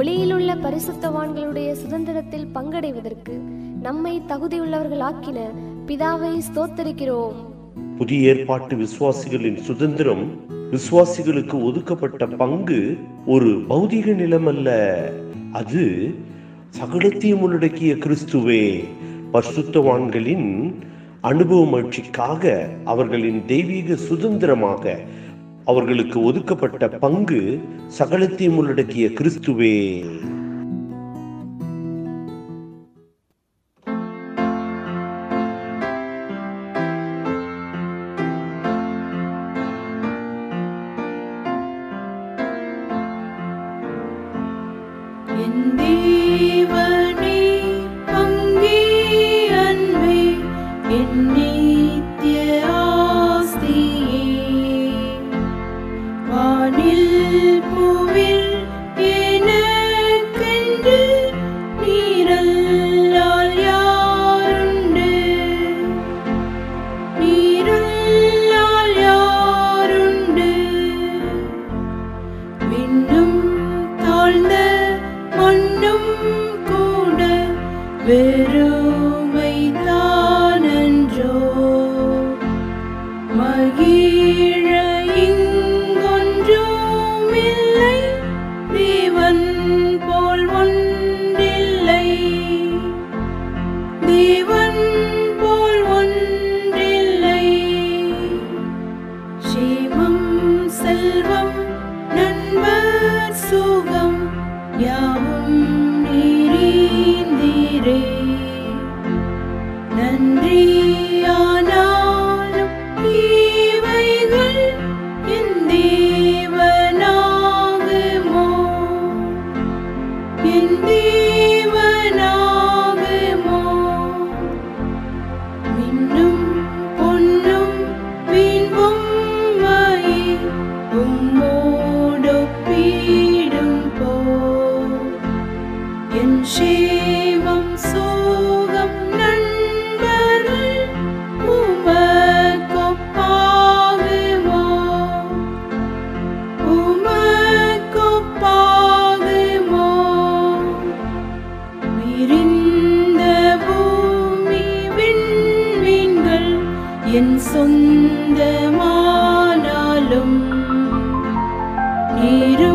ஒளியிலுள்ள பரிசுத்தவான்களுடைய சுதந்திரத்தில் பங்கடைவதற்கு நம்மை தகுதியுள்ளவர்களாக்கின பிதாவை ஸ்தோத்தரிக்கிறோம் புதிய ஏற்பாட்டு விசுவாசிகளின் சுதந்திரம் விசுவாசிகளுக்கு ஒதுக்கப்பட்ட பங்கு ஒரு பௌதிக நிலம் அல்ல அது சகலத்தையும் உள்ளடக்கிய கிறிஸ்துவே பரிசுத்தவான்களின் அனுபவ மகிழ்ச்சிக்காக அவர்களின் தெய்வீக சுதந்திரமாக அவர்களுக்கு ஒதுக்கப்பட்ட பங்கு சகலத்தையும் உள்ளடக்கிய கிறிஸ்துவே என் தேவனே பங்கே அன்பே என் நித்திய ஆஸ்தியே வானில் பூவில் எனக்கென்று நீரல்லால் யாருண்டு நீரல்லால் யாருண்டு விண்ணும் தாழ்ந்த மண்ணும் கூட வெறுமை தானன்றோ மகிழ இங்கொன்றுமில்லை தேவன் போல் ஒன்றில்லை தேவன் போல் ஒன்றில்லை ക്ഷേമം സെൽവം നൻപർ സുഖം യാവും നീരീന്തിരേ നன்றியானாலும் இவைகள் என் தேவனாகுமோ என் தேவனாகுமோ மின்னும் பொன்னும் வீண்பொம்மையே உம்மோடொப்பீடும் போ என் சேவம் சோகம் நண்பர்கள் உமக்கொப்பாகுமோ உமக்கொப்பாகுமோ விரிந்த பூமி விண்மீன்கள் என் சொந்தமானாலும் நீரு